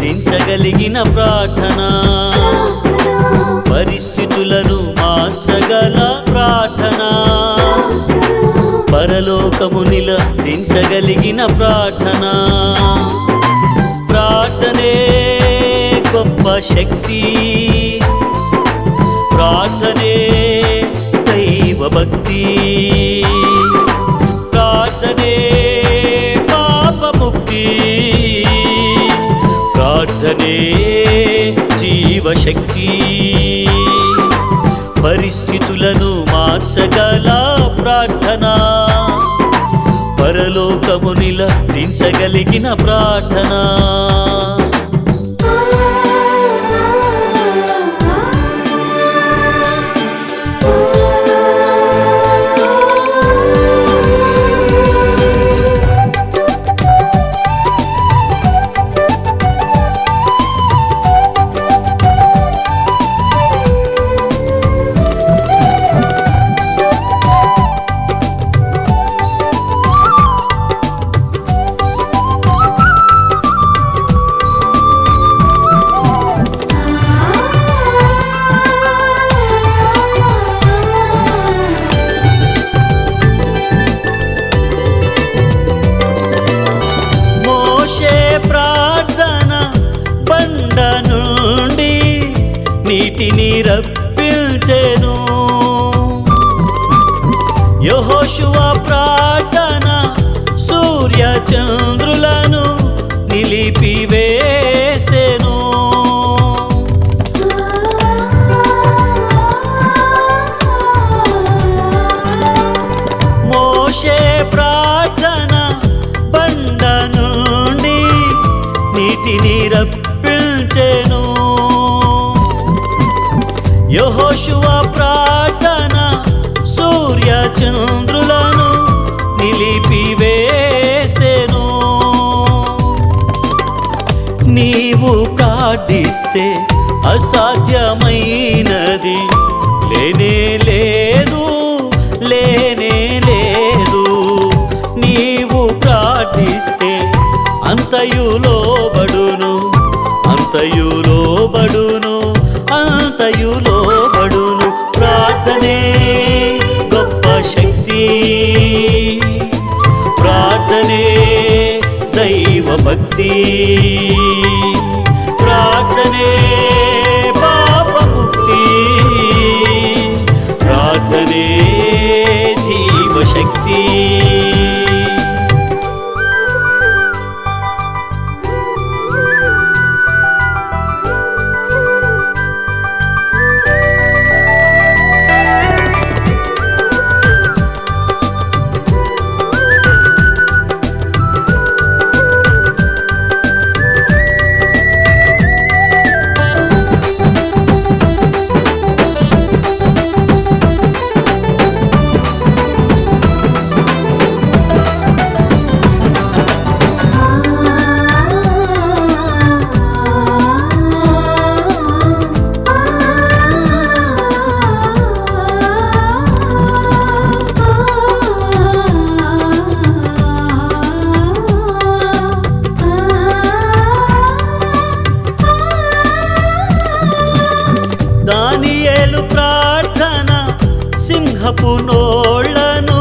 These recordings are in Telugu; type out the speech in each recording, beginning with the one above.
దించగలిగిన ప్రార్థన పరిస్థితులను మార్చగల ప్రార్థన పరలోకము దించగలిగిన ప్రార్థన ప్రార్థనే గొప్ప శక్తి ప్రార్థనే దైవ భక్తి ప్రార్థనే పాపముక్తి ప్రార్థనే జీవశక్తి పరిస్థితులను మార్చగల ప్రార్థన పరలోకము దించగలిగిన ప్రార్థన మోషే ప్రార్థన బండ నుండి నీటిని రప్పించెను యెహోషువ ప్రార్థన సూర్య చంద్రులను నిలిపివేసెను మోషే ప్రార్థన బండ నుండి నీటిని రప్పించెను యెహోషువ ప్రార్థన సూర్య చంద్రులను నిలిపివేసెను నీవు ప్రార్థిస్తే అసాధ్యమైనది లేనే లేదు లేనే లేదు నీవు ప్రార్థిస్తే అంతయులోబడును అంతయులోబడును అంతయులోబడును ప్రార్థనే గొప్ప శక్తి ప్రార్థనే దైవ భక్తి ప్రార్థనే పాపముక్తి ప్రార్థనే జీవశక్తి దానియేలు ప్రార్థన సింహపు నోళ్లను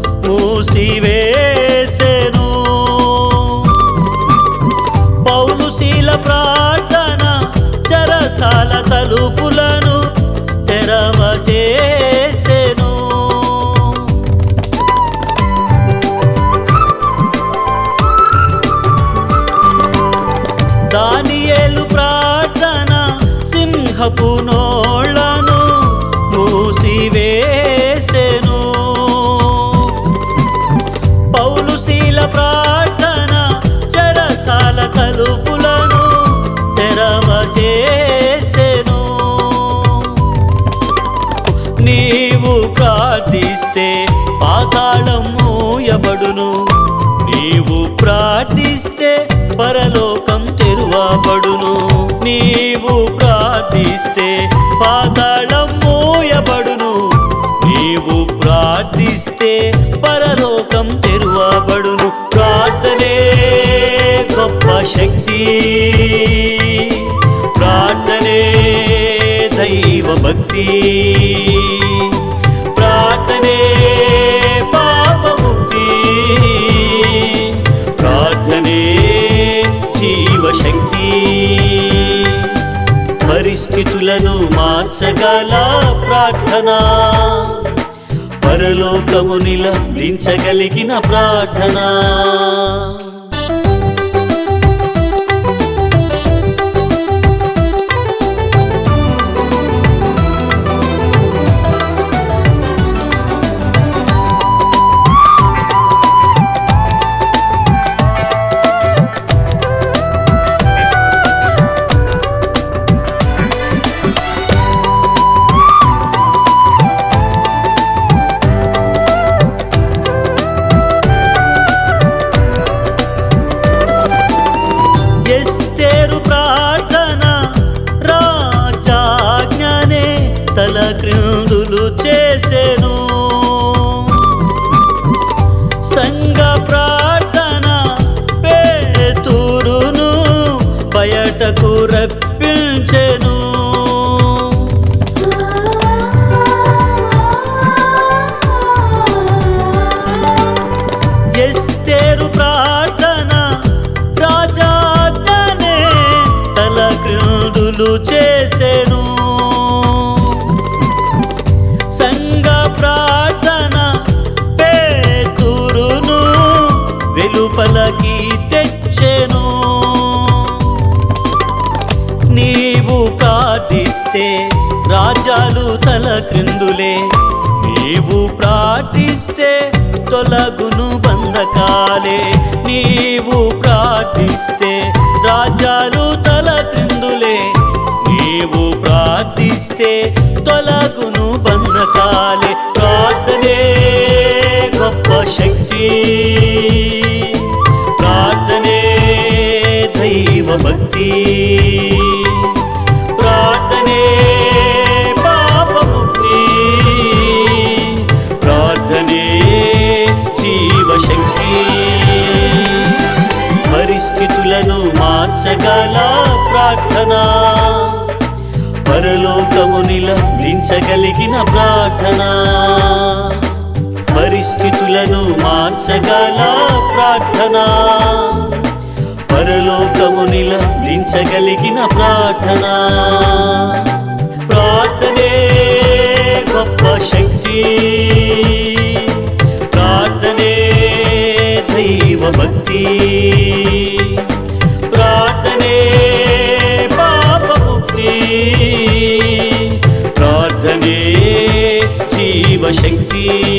మూసివేసెను పౌలుశీల ప్రార్థన చరసాల తలుపులను తెరవచేసెను దానియేలు ప్రార్థన సింహపు నోళ్లను మూసివేసెను పౌలుశీల ప్రార్థన చరసాల తలుపులను తెరవచేసెను నీవు ప్రార్థిస్తే పాతాళం మూయబడును నీవు ప్రార్థిస్తే పరలోకం తెరువబడును నీవు ప్రార్థిస్తే పాతాళం మూయబడును నీవు ప్రార్థిస్తే పరలోకం తెరువబడును ప్రార్థనే గొప్ప శక్తి దైవ భక్తి ప్రార్థనే పాపముక్తి ప్రార్థనే జీవశక్తి పరిస్థితులను మార్చగల ప్రార్థన పరలోకమునిల దించగలిగిన ప్రార్థన ఎస్తేరు ప్రార్థన రాజాజ్ఞనే తల క్రిందులు చేసెను సంఘ ప్రార్థన పేతురును బయటకు రప్పించెను ఎస్తేరు ప్రార్థన రాజాజ్ఞనే తల క్రిందులు చేసెను సంఘ ప్రార్థన పేతురును వెలుపలకి తెచ్చెను నీవు ప్రార్థిస్తే రాజాలు తల క్రిందులే నీవు ప్రార్థిస్తే తొలగును బంధకాలే నీవు ప్రార్థిస్తే రాజాలు తల క్రిందులే నీవు ప్రార్థిస్తే తొలగును బంధకాలే ప్రార్థనే గొప్ప శక్తి ప్రార్థనే దైవ భక్తి ప్రార్థనే పాపముక్తి ప్రార్థనే జీవశక్తి పరిస్థితులను మార్చగల ప్రార్థన పరలోకమునిల దించగలిగిన ప్రార్థన పరిస్థితులను మార్చగల ప్రార్థన పరలోకమునిల దించగలిగిన ప్రార్థన ప్రార్థనే గొప్ప శక్తి ప్రార్థనే దైవ భక్తి ప్రార్థనే పాపముక్తి ప్రార్థనే జీవశక్తి